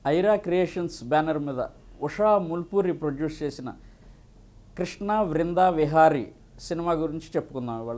ఐరా creations banner మీద Usha Mulpuri produce చేసిన Krishna Vrinda Vihari cinema గురించి చెప్పుకుందాం ఇవాళ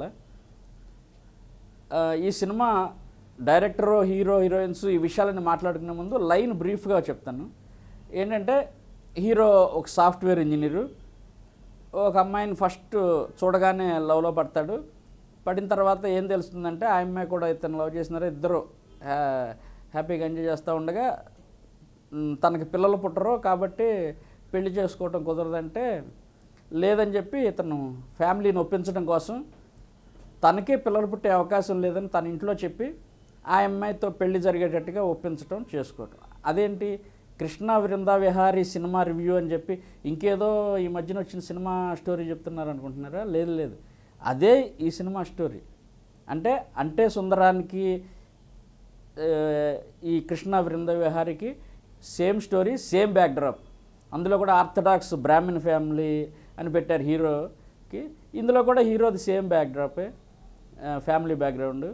ఆ, ఈ సినిమా డైరెక్టరు హీరో హీరోయిన్స్ ఈ విషయాలని మాట్లాడుకునే ముందు లైన్ బ్రీఫ్గా చెప్తాను ఏంటంటే హీరో ఒక సాఫ్ట్వేర్ ఇంజనీరు ఒక అమ్మాయిని ఫస్ట్ చూడగానే లవ్లో పడతాడు పడిన తర్వాత ఏం తెలుస్తుందంటే ఆ అమ్మాయి కూడా ఇతను లవ్ చేసినారు ఇద్దరు హ్యా- హ్యాపీగా ఎంజాయ్ చేస్తూ ఉండగా మ్, తనకి పిల్లలు పుట్టరు కాబట్టి పెళ్లి చేసుకోవటం కుదరదంటే లేదని చెప్పి ఇతను ఫ్యామిలీని ఒప్పించడం కోసం తనకే పిల్లలు పుట్టే అవకాశం లేదని తన ఇంట్లో చెప్పి ఆ అమ్మాయితో పెళ్లి జరిగేటట్టుగా ఒప్పించడం చేసుకోవటం అదేంటి కృష్ణ వృందా విహారీ సినిమా రివ్యూ అని చెప్పి ఇంకేదో ఈ మధ్యన వచ్చిన సినిమా స్టోరీ చెప్తున్నారు అనుకుంటున్నారా లేదు లేదు అదే ఈ సినిమా స్టోరీ అంటే అంటే సుందరానికి ఆ, ఈ కృష్ణ వృంద విహారికి సేమ్ స్టోరీ సేమ్ బ్యాక్డ్రాప్ అందులో కూడా ఆర్థడాక్స్ బ్రాహ్మణ్ ఫ్యామిలీ అని పెట్టారు హీరోకి ఇందులో కూడా హీరోది సేమ్ బ్యాక్డ్రాపే ఫ్యామిలీ బ్యాక్గ్రౌండ్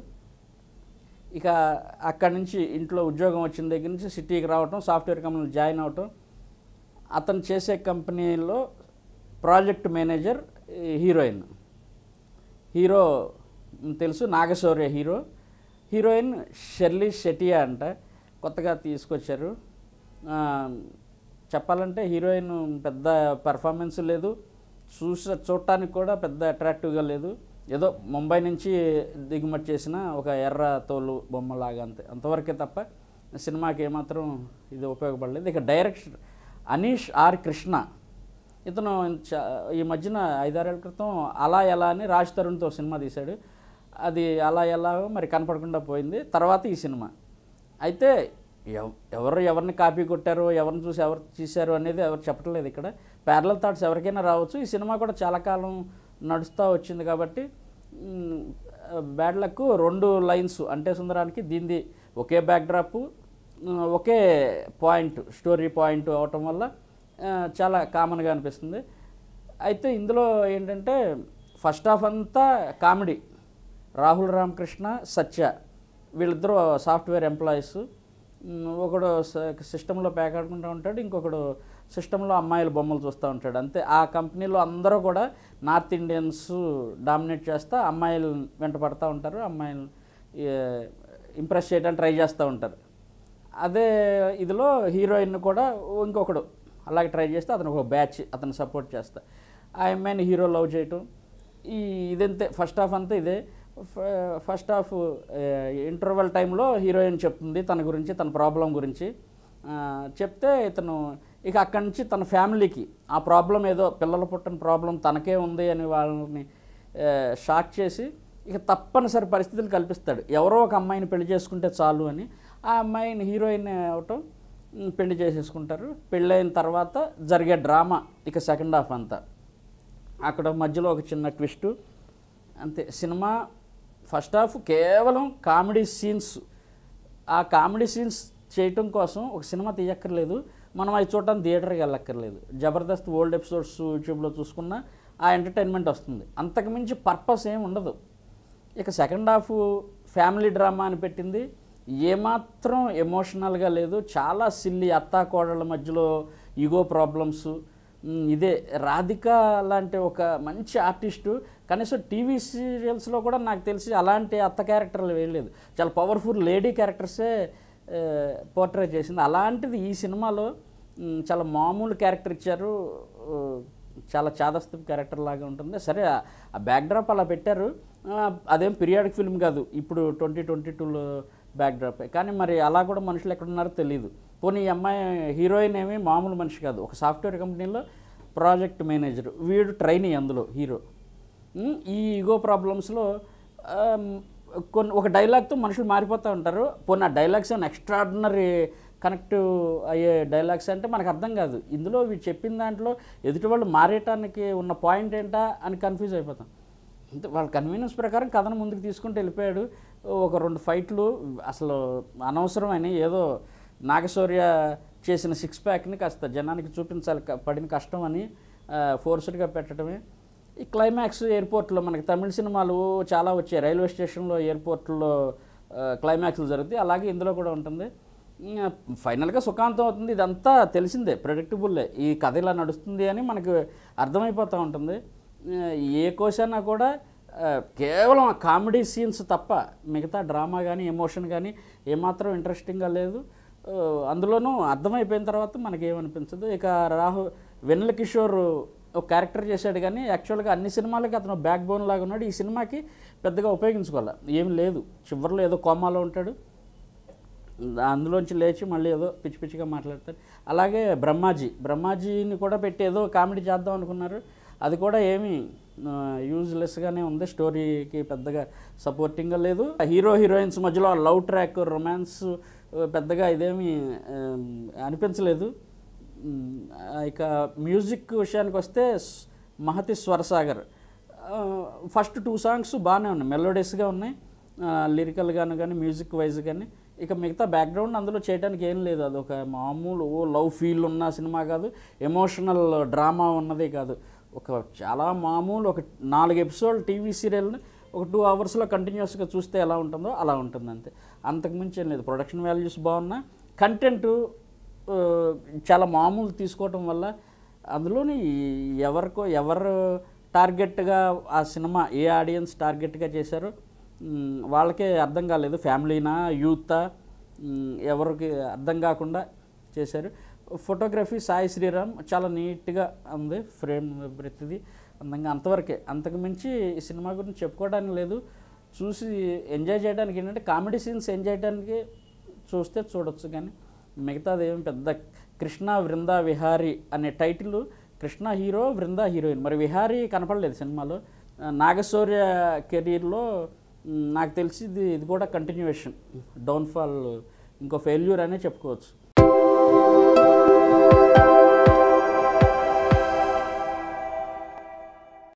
ఇక అక్కడి నుంచి ఇంట్లో ఉద్యోగం వచ్చిన దగ్గర నుంచి సిటీకి రావటం సాఫ్ట్వేర్ కంపెనీలో జాయిన్ అవటం అతను చేసే కంపెనీలో ప్రాజెక్ట్ మేనేజర్ ఈ హీరోయిన్ హీరో మ్, తెలుసు నాగశౌర్య హీరో హీరోయిన్ షెర్లీ షెటియా అంట కొత్తగా తీసుకొచ్చారు ఆ, చెప్పాలంటే హీరోయిన్ పెద్ద పెర్ఫార్మెన్స్ లేదు చూస చూడటానికి కూడా పెద్ద అట్రాక్టివ్గా లేదు ఏదో ముంబై నుంచి దిగుమతి చేసిన ఒక ఎర్ర తోలు బొమ్మలాగా అంతే అంతవరకే తప్ప సినిమాకి ఏమాత్రం ఇది ఉపయోగపడలేదు ఇక డైరెక్టర్ అనీష్ ఆర్ కృష్ణ ఇతను చ- ఈ మధ్యన ఐదారేళ్ల క్రితం అలా ఎలా అని రాజ్ తరుణ్తో సినిమా తీశాడు అది అలా ఎలా మరి కనపడకుండా పోయింది తర్వాత ఈ సినిమా అయితే ఎవ- ఎవరు ఎవరిని కాపీ కొట్టారో ఎవరిని చూసి ఎవరు తీశారు అనేది ఎవరు చెప్పట్లేదు ఇక్కడ ప్యారల థాట్స్ ఎవరికైనా రావచ్చు ఈ సినిమా కూడా చాలా కాలం నడుస్తూ వచ్చింది కాబట్టి బ్యాడ్ లక్ రెండు లైన్స్ అంటే సుందరానికి దీనిది ఒకే బ్యాక్డ్రాప్ ఒకే పాయింట్ స్టోరీ పాయింట్ అవటం వల్ల ఆ, చాలా కామన్గా అనిపిస్తుంది అయితే ఇందులో ఏంటంటే ఫస్ట్ హాఫ్ అంతా కామెడీ రాహుల్ రామకృష్ణ సత్య వీళ్ళిద్దరూ సాఫ్ట్వేర్ ఎంప్లాయీస్ ఒకడు సిస్టంలో ప్యాక్ ఆడుకుంటూ ఉంటాడు ఇంకొకడు సిస్టంలో అమ్మాయిల బొమ్మలు చూస్తూ ఉంటాడు అంతే ఆ కంపెనీలో అందరూ కూడా నార్త్ ఇండియన్స్ డామినేట్ చేస్తూ అమ్మాయిలు వెంట పడుతూ ఉంటారు అమ్మాయిలు ఇంప్రెస్ చేయడానికి ట్రై చేస్తూ ఉంటారు అదే ఇదిలో హీరోయిన్ కూడా ఇంకొకడు అలాగే ట్రై చేస్తే అతను ఒక బ్యాచ్ అతను సపోర్ట్ చేస్తా ఆ అమ్మాయిని హీరో లవ్ చేయటం ఈ ఇదంతే ఫస్ట్ హాఫ్ అంతా ఇదే ఫ- ఫస్ట్ హాఫ్ ఇంటర్వెల్ టైంలో హీరోయిన్ చెప్తుంది తన గురించి తన ప్రాబ్లం గురించి ఆ, చెప్తే ఇతను ఇక అక్కడి నుంచి తన ఫ్యామిలీకి ఆ ప్రాబ్లం ఏదో పిల్లలు పుట్టిన ప్రాబ్లం తనకే ఉంది అని వాళ్ళని ఆ, షాక్ చేసి ఇక తప్పనిసరి పరిస్థితులు కల్పిస్తాడు ఎవరో ఒక అమ్మాయిని పెళ్లి చేసుకుంటే చాలు అని ఆ అమ్మాయిని హీరోయిన్ అవటం ఉమ్, పెళ్లి చేసేసుకుంటారు పెళ్ళైన తర్వాత జరిగే డ్రామా ఇక సెకండ్ హాఫ్ అంతా అక్కడ మధ్యలో ఒక చిన్న ట్విస్టు అంతే సినిమా ఫస్ట్ హాఫ్ కేవలం కామెడీ సీన్స్ ఆ కామెడీ సీన్స్ చేయటం కోసం ఒక సినిమా తీయక్కర్లేదు మనం అవి చూడటానికి థియేటర్కి వెళ్ళక్కర్లేదు జబర్దస్త్ ఓల్డ్ ఎపిసోడ్స్ యూట్యూబ్లో చూసుకున్నా ఆ ఎంటర్టైన్మెంట్ వస్తుంది అంతకుమించి పర్పస్ ఏం ఉండదు ఇక సెకండ్ హాఫ్ ఫ్యామిలీ డ్రామా అని పెట్టింది ఏమాత్రం ఎమోషనల్గా లేదు చాలా సిల్లి అత్తా కోడళ్ళ మధ్యలో ఈగో ప్రాబ్లమ్స్ ఉమ్, ఇదే రాధిక లాంటి ఒక మంచి ఆర్టిస్టు కనీసం టీవీ సీరియల్స్లో కూడా నాకు తెలిసి అలాంటి అత్త క్యారెక్టర్లు వేయలేదు చాలా పవర్ఫుల్ లేడీ క్యారెక్టర్సే పోర్ట్రే చేసింది అలాంటిది ఈ సినిమాలో ఉమ్, చాలా మామూలు క్యారెక్టర్ ఇచ్చారు ఆ, చాలా చాదస్తపు క్యారెక్టర్ లాగా ఉంటుంది సరే ఆ- ఆ బ్యాక్డ్రాప్ అలా పెట్టారు ఆ, అదేం పీరియాడిక్ ఫిల్మ్ కాదు ఇప్పుడు ట్వంటీ ట్వంటీ టూలో బ్యాక్డ్రాప్ కానీ మరి అలా కూడా మనుషులు ఎక్కడున్నారో తెలియదు పోనీ ఈ అమ్మాయి హీరోయిన్ ఏమీ మామూలు మనిషి కాదు ఒక సాఫ్ట్వేర్ కంపెనీలో ప్రాజెక్ట్ మేనేజర్ వీడు ట్రైనీ అందులో హీరో ఉమ్, ఈ ఈగో ప్రాబ్లమ్స్లో కొన్ని ఒక డైలాగ్తో మనుషులు మారిపోతూ ఉంటారు పోనీ ఆ డైలాగ్స్ ఏమైనా ఎక్స్ట్రాడినరీ కనెక్ట్ అయ్యే డైలాగ్స్ అంటే మనకు అర్థం కాదు ఇందులో వీడు చెప్పిన దాంట్లో ఎదుటి వాళ్ళు మారేయటానికి ఉన్న పాయింట్ ఏంటా అని కన్ఫ్యూజ్ అయిపోతాం అంతే వాళ్ళ కన్వీనియన్స్ ప్రకారం కథను ముందుకు తీసుకుంటూ వెళ్ళిపోయాడు ఒక రెండు ఫైట్లు అసలు అనవసరమైన ఏదో నాగశౌర్య చేసిన సిక్స్ ప్యాక్ని కాస్త జనానికి చూపించాలి క- పడిన కష్టం అని ఫోర్స్డ్గా పెట్టడమే ఈ క్లైమాక్స్ ఎయిర్పోర్ట్లో మనకి తమిళ సినిమాలు చాలా వచ్చాయి రైల్వే స్టేషన్లో ఎయిర్పోర్ట్లో క్లైమాక్స్లు జరుగుతాయి అలాగే ఇందులో కూడా ఉంటుంది ఇంకా ఫైనల్గా సుఖాంతం అవుతుంది ఇదంతా తెలిసిందే ప్రెడిక్టబుల్లే ఈ కథ ఇలా నడుస్తుంది అని మనకు అర్థమైపోతూ ఉంటుంది ఆ, ఏ క్వశ్చన్ కూడా ఆ, కేవలం కామెడీ సీన్స్ తప్ప మిగతా డ్రామా కానీ ఎమోషన్ కానీ ఏమాత్రం ఇంట్రెస్టింగ్గా లేదు ఆ, అందులోనూ అర్థమైపోయిన తర్వాత మనకేమనిపించదు ఇక రాహు వెన్నెల కిషోర్ ఒక క్యారెక్టర్ చేశాడు కానీ యాక్చువల్గా అన్ని సినిమాలకి అతను బ్యాక్ బోన్ లాగా ఉన్నాడు ఈ సినిమాకి పెద్దగా ఉపయోగించుకోవాలి ఏం లేదు చివరిలో ఏదో కోమాలో ఉంటాడు అందులోంచి లేచి మళ్ళీ ఏదో పిచ్చి పిచ్చిగా మాట్లాడతారు అలాగే బ్రహ్మాజీ బ్రహ్మాజీని కూడా పెట్టి ఏదో కామెడీ చేద్దాం అనుకున్నారు అది కూడా ఏమీ యూజ్లెస్గానే ఉంది స్టోరీకి పెద్దగా సపోర్టింగ్గా లేదు హీరో హీరోయిన్స్ మధ్యలో లవ్ ట్రాక్ రొమాన్స్ పెద్దగా ఇదేమీ ఆ, అనిపించలేదు మ్, ఇక మ్యూజిక్ విషయానికి వస్తే స్- Mahati Swarasagar first two songs బాగానే ఉన్నాయి మెలోడీస్గా ఉన్నాయి లిరికల్గాను కానీ మ్యూజిక్ వైజ్ కానీ ఇక మిగతా బ్యాక్గ్రౌండ్ అందులో చేయడానికి ఏం లేదు అది ఒక మామూలు ఓ లవ్ ఫీల్ ఉన్న సినిమా కాదు ఎమోషనల్ డ్రామా ఉన్నది కాదు ఒక చాలా మామూలు ఒక నాలుగు ఎపిసోడ్ టీవీ సీరియల్ని ఒక టూ అవర్స్లో కంటిన్యూస్గా చూస్తే ఎలా ఉంటుందో అలా ఉంటుంది అంతే అంతకుమించి ఏం లేదు ప్రొడక్షన్ వాల్యూస్ బాగున్నా కంటెంట్ చాలా మామూలు తీసుకోవటం వల్ల అందులోని ఎవరికో ఎవరు టార్గెట్గా ఆ సినిమా ఏ ఆడియన్స్ టార్గెట్గా చేశారో మ్, వాళ్ళకే అర్థం కాలేదు ఫ్యామిలీనా యూతా మ్, ఎవరికి అర్థం కాకుండా చేశారు ఫోటోగ్రఫీ సాయి శ్రీరామ్ చాలా నీట్గా ఉంది ఫ్రేమ్ ప్రతిది అందంగా అంతవరకే అంతకు మించి ఈ సినిమా గురించి చెప్పుకోవడానికి లేదు చూసి ఎంజాయ్ చేయడానికి ఏంటంటే కామెడీ సీన్స్ ఎంజాయ్ చేయడానికి చూస్తే చూడొచ్చు కానీ మిగతాది ఏమి పెద్ద కృష్ణ వృందా విహారీ అనే title Krishna hero Vrinda heroine మరి విహారీ కనపడలేదు సినిమాలో ఆ, నాగశౌర్య కెరీర్లో మ్, నాకు తెలిసి ఇది ఇది కూడా కంటిన్యూషన్ డౌన్ఫాల్ ఇంకో ఫెయిల్యూర్ అనే చెప్పుకోవచ్చు